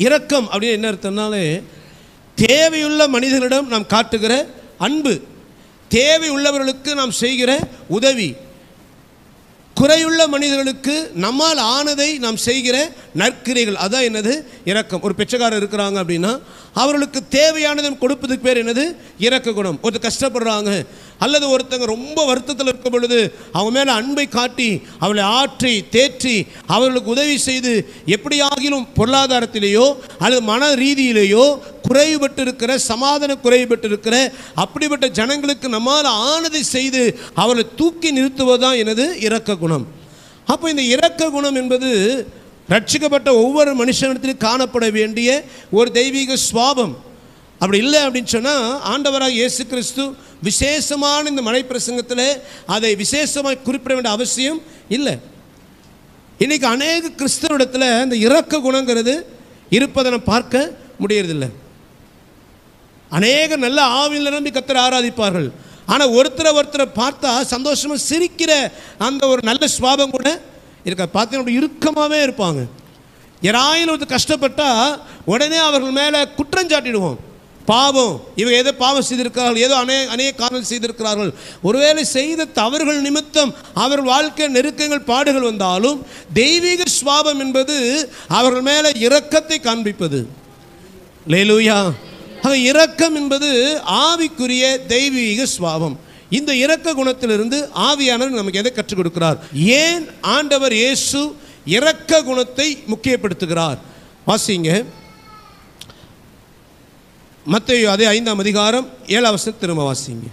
இரக்கம் அப்படின்னு என்ன அர்த்தம்னாலே தேவையுள்ள மனிதர்களிடம் நாம் காட்டுகிற அன்பு தேவை உள்ளவர்களுக்கு நாம் செய்கிற உதவி குறையுள்ள மனிதர்களுக்கு நம்மால் ஆனதை நாம் செய்கிற நற்கிரைகள் அதான் என்னது இரக்கம் ஒரு பிச்சைக்காரர் இருக்கிறாங்க அப்படின்னா அவர்களுக்கு தேவையானதை கொடுப்பதுக்கு பேர் என்னது இரக்க குணம் ஒருத்தர் கஷ்டப்படுறாங்க அல்லது ஒருத்தங்க ரொம்ப வருத்தத்தில் இருக்கும் பொழுது அவங்க மேலே அன்பை காட்டி அவளை ஆற்றி தேற்றி அவர்களுக்கு உதவி செய்து எப்படியாகிலும் பொருளாதாரத்திலேயோ அல்லது மன ரீதியிலேயோ குறைபட்டு இருக்கிற சமாதான குறைபட்டு இருக்கிற அப்படிப்பட்ட ஜனங்களுக்கு நம்மால் ஆனதை செய்து அவளை தூக்கி நிறுத்துவதுதான் எனது இரக்க குணம் அப்போ இந்த இரக்க குணம் என்பது ரட்சிக்கப்பட்ட ஒவ்வொரு மனுஷனிடத்திலும் காணப்பட வேண்டிய ஒரு தெய்வீக சுவாபம் அப்படி இல்லை அப்படின்னு சொன்னால் ஆண்டவராக இயேசு கிறிஸ்து விசேஷமான இந்த மலை பிரசங்கத்தில் அதை விசேஷமாக குறிப்பிட வேண்டிய அவசியம் இல்லை இன்னைக்கு அநேக கிறிஸ்தவரிடத்தில் இந்த இரக்க குணங்கிறது இருப்பதை நம்ம பார்க்க முடியறதில்லை அநேக நல்ல ஆவியில் நிரம்பி கத்தரை ஆராதிப்பார்கள் ஆனால் ஒருத்தரை ஒருத்தரை பார்த்தா சந்தோஷமாக சிரிக்கிற அந்த ஒரு நல்ல சுவாபம் கூட இருக்க பார்த்தீங்கன்னா அப்படி இறுக்கமாகவே இருப்பாங்க யாராயிலும் ஒருத்தர் கஷ்டப்பட்டா உடனே அவர்கள் மேலே குற்றம் சாட்டிடுவோம் பாவம் இவங்க ஏதோ பாவம் செய்திருக்கிறார்கள் ஏதோ அநே அநேக காரணம் செய்திருக்கிறார்கள் ஒருவேளை செய்த தவறுகள் நிமித்தம் அவர்கள் வாழ்க்கை நெருக்கங்கள் பாடுகள் வந்தாலும் தெய்வீக சுவாபம் என்பது அவர்கள் மேலே இரக்கத்தை காண்பிப்பது லேலூயா ஆக இரக்கம் என்பது ஆவிக்குரிய தெய்வீக சுவாபம் இந்த இரக்க குணத்திலிருந்து ஆவியானவர் நமக்கு எதை கற்றுக் கொடுக்கிறார் ஏன் ஆண்டவர் இயேசு இரக்க குணத்தை முக்கியப்படுத்துகிறார் வாசிங்க மத்தேயு அதே ஐந்தாம் அதிகாரம் ஏழாம் வசனம் திரும்ப வாசிங்க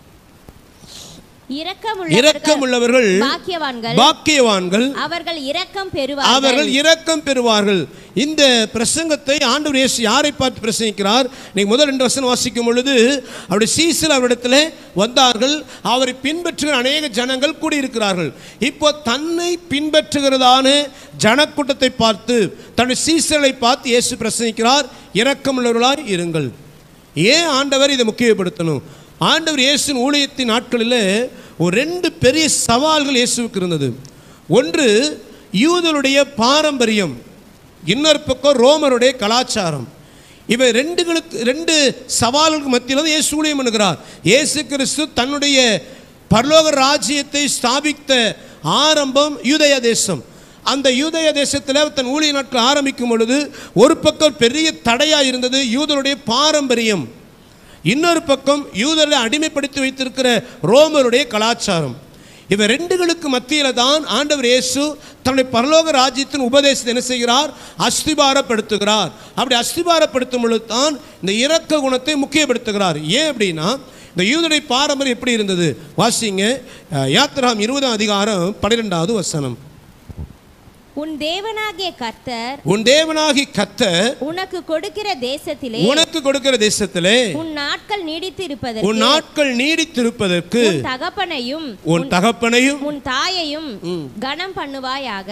இரக்கமுள்ளவர்கள் இரக்கம் உள்ளவர்கள் பாக்கியவான்கள் பாக்கியவான்கள் அவர்கள் இரக்கம் பெறுவார்கள் அவர்கள் இரக்கம் பெறுவார்கள் இந்த பிரசங்கத்தை ஆண்டவர் இயேசு யாரை பார்த்து பிரசங்கிக்கிறார் நீங்க முதல் ரெண்டு வசனம் வாசிக்கும் பொழுது அவருடைய சீசல் அவரிடத்தில் வந்தார்கள் அவரை பின்பற்றுகிற அநேக ஜனங்கள் கூடியிருக்கிறார்கள் இப்போ தன்னை பின்பற்றுகிறதான ஜனக்கூட்டத்தை பார்த்து தன்னுடைய சீசலை பார்த்து இயேசு பிரசங்கிக்கிறார் இரக்கமுள்ளவர்களாய் இருங்கள் ஏன் ஆண்டவர் இதை முக்கியப்படுத்தணும் ஆண்டவர் இயேசுவின் ஊழியத்தின் நாட்களில் ஒரு ரெண்டு பெரிய சவால்கள் இயேசுவுக்கு இருந்தது ஒன்று யூதருடைய பாரம்பரியம் இன்னொரு பக்கம் ரோமருடைய கலாச்சாரம் இவை ரெண்டுகளுக்கு ரெண்டு சவால்களுக்கு மத்தியில் தான் இயேசு ஊழியம் பண்ணுகிறார் இயேசு கிறிஸ்து தன்னுடைய பரலோக ராஜ்யத்தை ஸ்தாபித்த ஆரம்பம் யூதய தேசம் அந்த யூதய தேசத்தில் தன் ஊழிய நாட்கள் ஆரம்பிக்கும் பொழுது ஒரு பக்கம் பெரிய தடையாக இருந்தது யூதருடைய பாரம்பரியம் இன்னொரு பக்கம் யூதரை அடிமைப்படுத்தி வைத்திருக்கிற ரோமருடைய கலாச்சாரம் இவை ரெண்டுகளுக்கு மத்தியில் தான் ஆண்டவர் இயேசு தன்னுடைய பரலோக ராஜ்யத்தின் உபதேசத்தை என்ன செய்கிறார் அஸ்திபாரப்படுத்துகிறார் அப்படி அஸ்திபாரப்படுத்தும் பொழுது தான் இந்த இரக்க குணத்தை முக்கியப்படுத்துகிறார் ஏன் அப்படின்னா இந்த யூதருடைய பாரம்பரியம் எப்படி இருந்தது வாசிங்க அஹ், யாத்திராம் இருபதாம் அதிகாரம் பன்னிரெண்டாவது வசனம் உன் தேவனாகிய கர்த்தர் உன் தேவனாகி கத்த உனக்கு கொடுக்கிற தேசத்திலே உனக்கு கொடுக்கிற தேசத்திலே உன் நாட்கள் நீடித்து இருப்பதற்கு உன் நாட்கள் நீடித்திருப்பதற்கு உன் தகப்பனையும் உன் தகப்பனையும் உன் தாயையும் கனம் பண்ணுவாயாக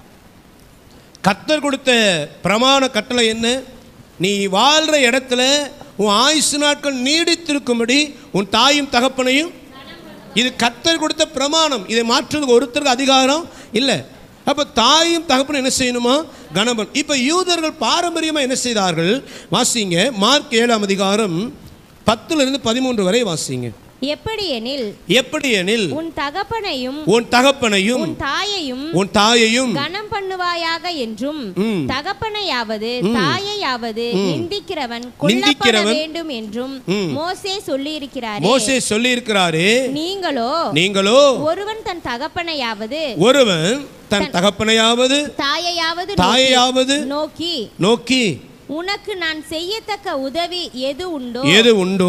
கத்தர் கொடுத்த பிரமாண கட்டளை என்ன நீ வாழ்கிற இடத்துல உன் ஆயுசு நாட்கள் நீடித்திருக்கும்படி உன் தாயும் தகப்பனையும் இது கத்தர் கொடுத்த பிரமாணம் இதை மாற்றுறதுக்கு ஒருத்தருக்கு அதிகாரம் இல்லை அப்போ தாயும் தகப்பனும் என்ன செய்யணுமா கணவன் இப்போ யூதர்கள் பாரம்பரியமாக என்ன செய்தார்கள் வாசிங்க மார்க் ஏழாம் அதிகாரம் பத்துலேருந்து பதிமூன்று வரை வாசிங்க எப்படி எனில் எப்படி எனில் உன் தகப்பனையும் உன் தகப்பனையும் உன் தாயையும் உன் தாயையும் கனம் பண்ணுவாயாக என்றும் ம். தகப்பனையாவது தாயையாவது நிந்திக்கிறவன் கொல்லப்பட நிந்திக்கிறவன் வேண்டும் என்றும் ம். மோசே சொல்லி இருக்கிறாரே மோசே சொல்லி இருக்கிறாரே நீங்களோ நீங்களோ ஒருவன் தன் தகப்பனையாவது ஒருவன் தன் தகப்பனையாவது தாயையாவது தாயையாவது நோக்கி நோக்கி உனக்கு நான் செய்யத்தக்க உதவி எது உண்டோ எது உண்டோ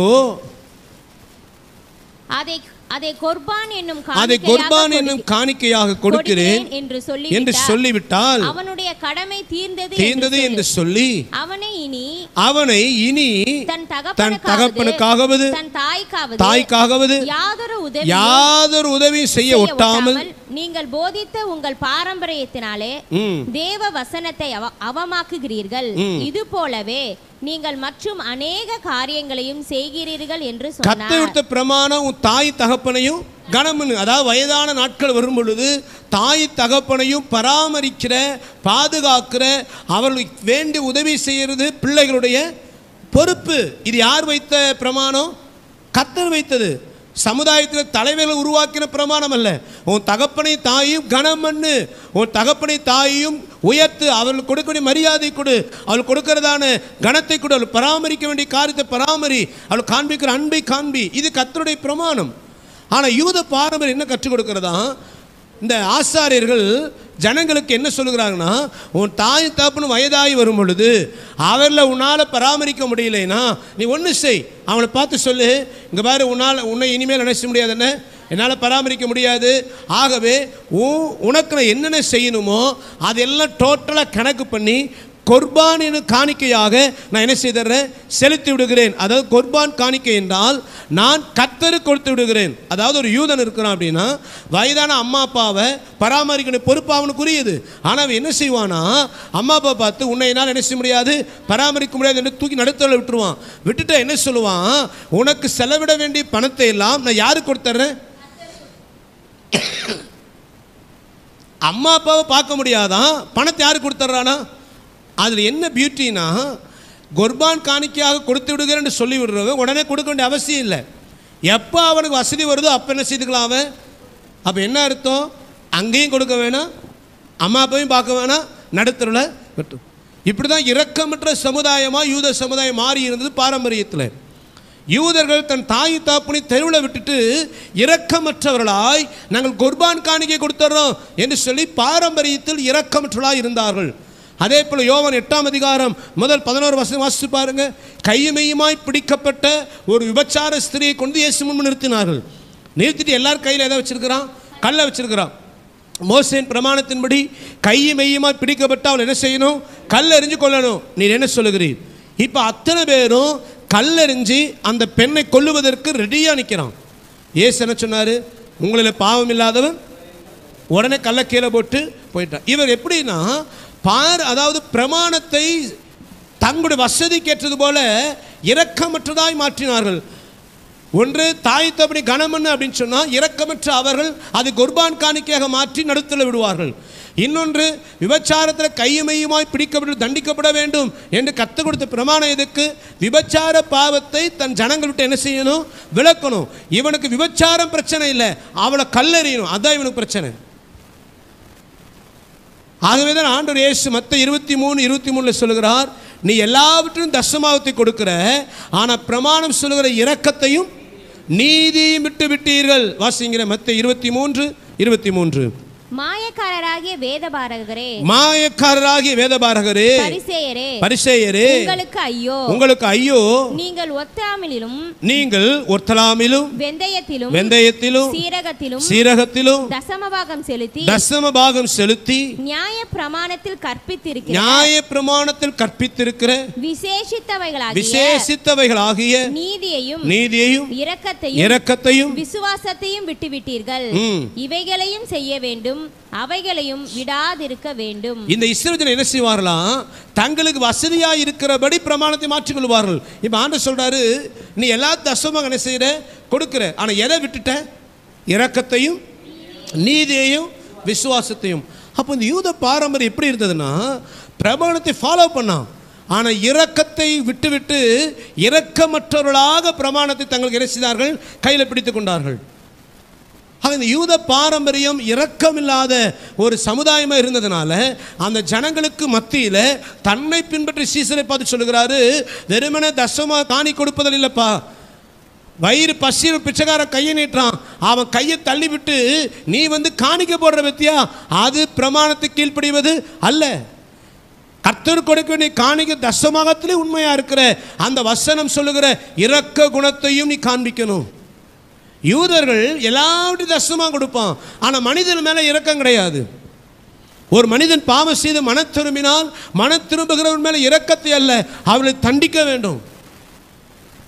அதை அதை கொர்பான் என்னும் அதை காணிக்கையாக குர்பான் கொடு- என்னும் காணிக்கையாக கொடுக்கிறேன் கொடுக்கிறேன் என்று சொல்லி என்று சொல்லிவிட்டால் அவனுடைய கடமை தீர்ந்தது தீர்ந்தது என்று சொல்லி அவனை இனி அவனை இனி தன் தன் தகப்பனுக்காவது தகப்பனுக்காவது தன் தாய்க்காவது தாய்க்காகவது யாதொரு உதவி யாதொரு உதவியும் செய்ய செய்ய ஒட்டாமல் ஒட்டாமல் நீங்கள் போதித்த உங்கள் பாரம்பரியத்தினாலே ம் தேவ வசனத்தை அவ அவமாக்குகிறீர்கள் இது போலவே நீங்கள் மற்றும் அநேக காரியங்களையும் செய்கிறீர்கள் என்று கத்தை சொன்னார் விடுத்த பிரமாணம் உன் தாய் தகப்பனையும் கணமனு அதாவது வயதான நாட்கள் வரும் பொழுது தாய் தகப்பனையும் பராமரிக்கிற பாதுகாக்கிற அவர்களுக்கு வேண்டிய உதவி செய்கிறது பிள்ளைகளுடைய பொறுப்பு இது யார் வைத்த பிரமாணம் கத்தர் வைத்தது சமுதாயத்தில் தலைவர்களை உருவாக்கின பிரமாணம் அல்ல உன் தகப்பனை தாயும் கனம் பண்ணு உன் தகப்பனை தாயையும் உயர்த்து அவர்களுக்கு கொடுக்கக்கூடிய மரியாதை கொடு அவள் கொடுக்கிறதான கணத்தை கொடு அவள் பராமரிக்க வேண்டிய காரியத்தை பராமரி அவள் காண்பிக்கிற அன்பை காண்பி இது கத்தருடைய பிரமாணம் ஆனால் யூத பாரம்பரியம் என்ன கற்றுக் கொடுக்கிறதா இந்த ஆசாரியர்கள் ஜனங்களுக்கு என்ன சொல்லுகிறாங்கன்னா உன் தாய் தகப்பனும் வயதாகி வரும் பொழுது அவரில் உன்னால் பராமரிக்க முடியலைன்னா நீ ஒன்று செய் அவனை பார்த்து சொல்லு இங்கே பாரு உன்னால் உன்னை இனிமேல் நினைச்ச முடியாது என்ன என்னால் பராமரிக்க முடியாது ஆகவே உன் உனக்கு நான் என்னென்ன செய்யணுமோ அதெல்லாம் டோட்டலாக கணக்கு பண்ணி கொர்பான் எனும் காணிக்கையாக நான் என்ன செய்தர்றேன் செலுத்தி விடுகிறேன் அதாவது கொர்பான் காணிக்கை என்றால் நான் கத்தரு கொடுத்து விடுகிறேன் அதாவது ஒரு யூதன் இருக்கிறான் அப்படின்னா வயதான அம்மா அப்பாவை பராமரிக்கணும் பொறுப்பு அவனுக்குரியது ஆனால் அவன் என்ன செய்வானா அம்மா அப்பா பார்த்து உன்னை என்னால் என்ன செய்ய முடியாது பராமரிக்க முடியாது என்று தூக்கி நடுத்தல விட்டுருவான் விட்டுட்டு என்ன சொல்லுவான் உனக்கு செலவிட வேண்டிய பணத்தை எல்லாம் நான் யாருக்கு கொடுத்துட்றேன் அம்மா அப்பாவை பார்க்க முடியாதான் பணத்தை யாருக்கு கொடுத்துட்றானா அதில் என்ன பியூட்டினா குர்பான் காணிக்கையாக கொடுத்து விடுகிறேன்னு சொல்லி விடுறவன் உடனே கொடுக்க வேண்டிய அவசியம் இல்லை எப்போ அவனுக்கு வசதி வருதோ அப்போ என்ன செய்துக்கலாம் அவன் அப்போ என்ன அர்த்தம் அங்கேயும் கொடுக்க வேணாம் அம்மா அப்பாவையும் பார்க்க வேணாம் நடுத்தருல விட்டு இப்படி தான் இரக்கமற்ற சமுதாயமாக யூத சமுதாயம் மாறி இருந்தது பாரம்பரியத்தில் யூதர்கள் தன் தாய் தாப்புனை தெருவில் விட்டுட்டு இரக்கமற்றவர்களாய் நாங்கள் குர்பான் காணிக்கை கொடுத்துட்றோம் என்று சொல்லி பாரம்பரியத்தில் இரக்கமற்றவர்களாய் இருந்தார்கள் அதே போல் யோவான் எட்டாம் அதிகாரம் முதல் பதினோரு வருஷம் வாசித்து பாருங்க கையுமையுமாய் பிடிக்கப்பட்ட ஒரு விபச்சார ஸ்திரியை கொண்டு இயேசு முன்பு நிறுத்தினார்கள் நிறுத்திட்டு எல்லார் கையில் எதை வச்சிருக்கிறான் கல்லை வச்சிருக்கிறான் மோசேன் பிரமாணத்தின்படி கையும் மெய்யுமாய் பிடிக்கப்பட்டு அவள் என்ன செய்யணும் கல்லெறிஞ்சு கொள்ளணும் நீர் என்ன சொல்லுகிறீர் இப்போ அத்தனை பேரும் கல்லெறிஞ்சு அந்த பெண்ணை கொல்லுவதற்கு ரெடியாக நிற்கிறான் ஏசு என்ன சொன்னார் உங்களில் பாவம் இல்லாதவன் உடனே கல்லை கீழே போட்டு போயிட்டான் இவர் எப்படின்னா பார் அதாவது பிரமாணத்தை தங்களுடைய வசதிக்கேற்றது போல இரக்கமற்றதாய் மாற்றினார்கள் ஒன்று தாய் தப்படி கனமண்ணு அப்படின்னு சொன்னால் இரக்கமற்ற அவர்கள் அது குர்பான் காணிக்கையாக மாற்றி நடுத்தல விடுவார்கள் இன்னொன்று விபச்சாரத்தில் கையுமையுமாய் பிடிக்கப்பட்டு தண்டிக்கப்பட வேண்டும் என்று கற்றுக் கொடுத்த பிரமாணம் எதுக்கு விபச்சார பாவத்தை தன் ஜனங்கள் விட்டு என்ன செய்யணும் விளக்கணும் இவனுக்கு விபச்சாரம் பிரச்சனை இல்லை அவளை கல்லெறியணும் அதான் இவனுக்கு பிரச்சனை ஆகவே தான் ஆண்டவர் இயேசு மற்ற இருபத்தி மூணு இருபத்தி மூணில் சொல்லுகிறார் நீ எல்லாவற்றிலும் தசமாவத்தை கொடுக்கிற ஆனால் பிரமாணம் சொல்லுகிற இரக்கத்தையும் நீதியும் விட்டு விட்டீர்கள் வாசிங்கிற மத்த இருபத்தி மூன்று இருபத்தி மூன்று மாயக்காரராகிய வேதபாரகரே மாயக்காரராகிய வேதபாரகரே பரிசேயரே பரிசேயரே உங்களுக்கு ஐயோ உங்களுக்கு ஐயோ நீங்கள் ஒத்தாமிலும் நீங்கள் ஒர்த்தலாமிலும் வெந்தயத்திலும் வெந்தயத்திலும் சீரகத்திலும் சீரகத்திலும் தசமபாகம் செலுத்தி தசம பாகம் செலுத்தி நியாய பிரமாணத்தில் கற்பித்திருக்கிற நியாய பிரமாணத்தில் கற்பித்திருக்கிற விசேஷித்தவைகளாகிய விசேஷித்தவைகளாகிய நீதியையும் நீதியையும் இரக்கத்தையும் இரக்கத்தையும் விசுவாசத்தையும் விட்டுவிட்டீர்கள் ம். இவைகளையும் செய்ய வேண்டும் அவைகளையும் விடாதிருக்க வேண்டும் இந்த இஸ்ரவேலர் என்ன செய்வார்களாம் தங்களுக்கு வசதியா இருக்கிறபடி பிரமாணத்தை மாற்றிக் கொள்வார்கள் இப்போ ஆண்டு சொல்றாரு நீ எல்லா தசமாக என்ன செய்யற கொடுக்கிற ஆனா எதை விட்டுட்ட இரக்கத்தையும் நீதியையும் விசுவாசத்தையும் அப்போ இந்த யூத பாரம்பரியம் எப்படி இருந்ததுன்னா பிரமாணத்தை ஃபாலோ பண்ணான் ஆனால் இரக்கத்தை விட்டுவிட்டு இரக்கமற்றவர்களாக பிரமாணத்தை தங்களுக்கு என்ன செய்தார்கள் கையில் பிடித்து கொண்டார்கள் ஆக இந்த யூத பாரம்பரியம் இரக்கமில்லாத ஒரு சமுதாயமாக இருந்ததுனால அந்த ஜனங்களுக்கு மத்தியில் தன்னை பின்பற்றி சீசரை பார்த்து சொல்லுகிறாரு வெறுமனே தசமா காணி கொடுப்பதில் இல்லைப்பா வயிறு பசியில் பிச்சைக்கார கையை நீட்டுறான் அவன் கையை தள்ளி விட்டு நீ வந்து காணிக்க போடுற பத்தியா அது பிரமாணத்துக்கு கீழ்ப்படிவது அல்ல கர்த்தர் கொடுக்க வேண்டிய காணிக்க தசமாகத்திலே உண்மையா இருக்கிற அந்த வசனம் சொல்லுகிற இரக்க குணத்தையும் நீ காண்பிக்கணும் யூதர்கள் எல்லாவற்றையும் தசமாக கொடுப்பான் ஆனால் மனிதன் மேலே இரக்கம் கிடையாது ஒரு மனிதன் பாவம் செய்து மன திரும்பினால் மன திரும்புகிறவன் மேலே இரக்கத்தை அல்ல அவளை தண்டிக்க வேண்டும்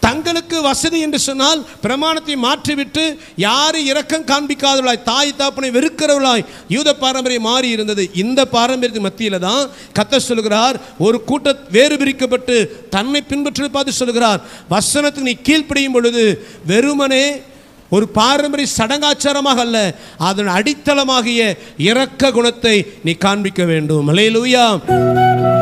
தங்களுக்கு வசதி என்று சொன்னால் பிரமாணத்தை மாற்றிவிட்டு யாரும் இரக்கம் காண்பிக்காதவர்களாய் தாய் தாப்பனை வெறுக்கிறவர்களாய் யூத பாரம்பரியம் மாறி இருந்தது இந்த பாரம்பரியத்தின் மத்தியில் தான் கத்த சொல்கிறார் ஒரு கூட்ட வேறு பிரிக்கப்பட்டு தன்னை பின்பற்றி பார்த்து சொல்கிறார் வசனத்துக்கு நீ கீழ்ப்படியும் பொழுது வெறுமனே ஒரு பாரம்பரிய சடங்காச்சாரமாக அல்ல அதன் அடித்தளமாகிய இரக்க குணத்தை நீ காண்பிக்க வேண்டும் அலையலூயா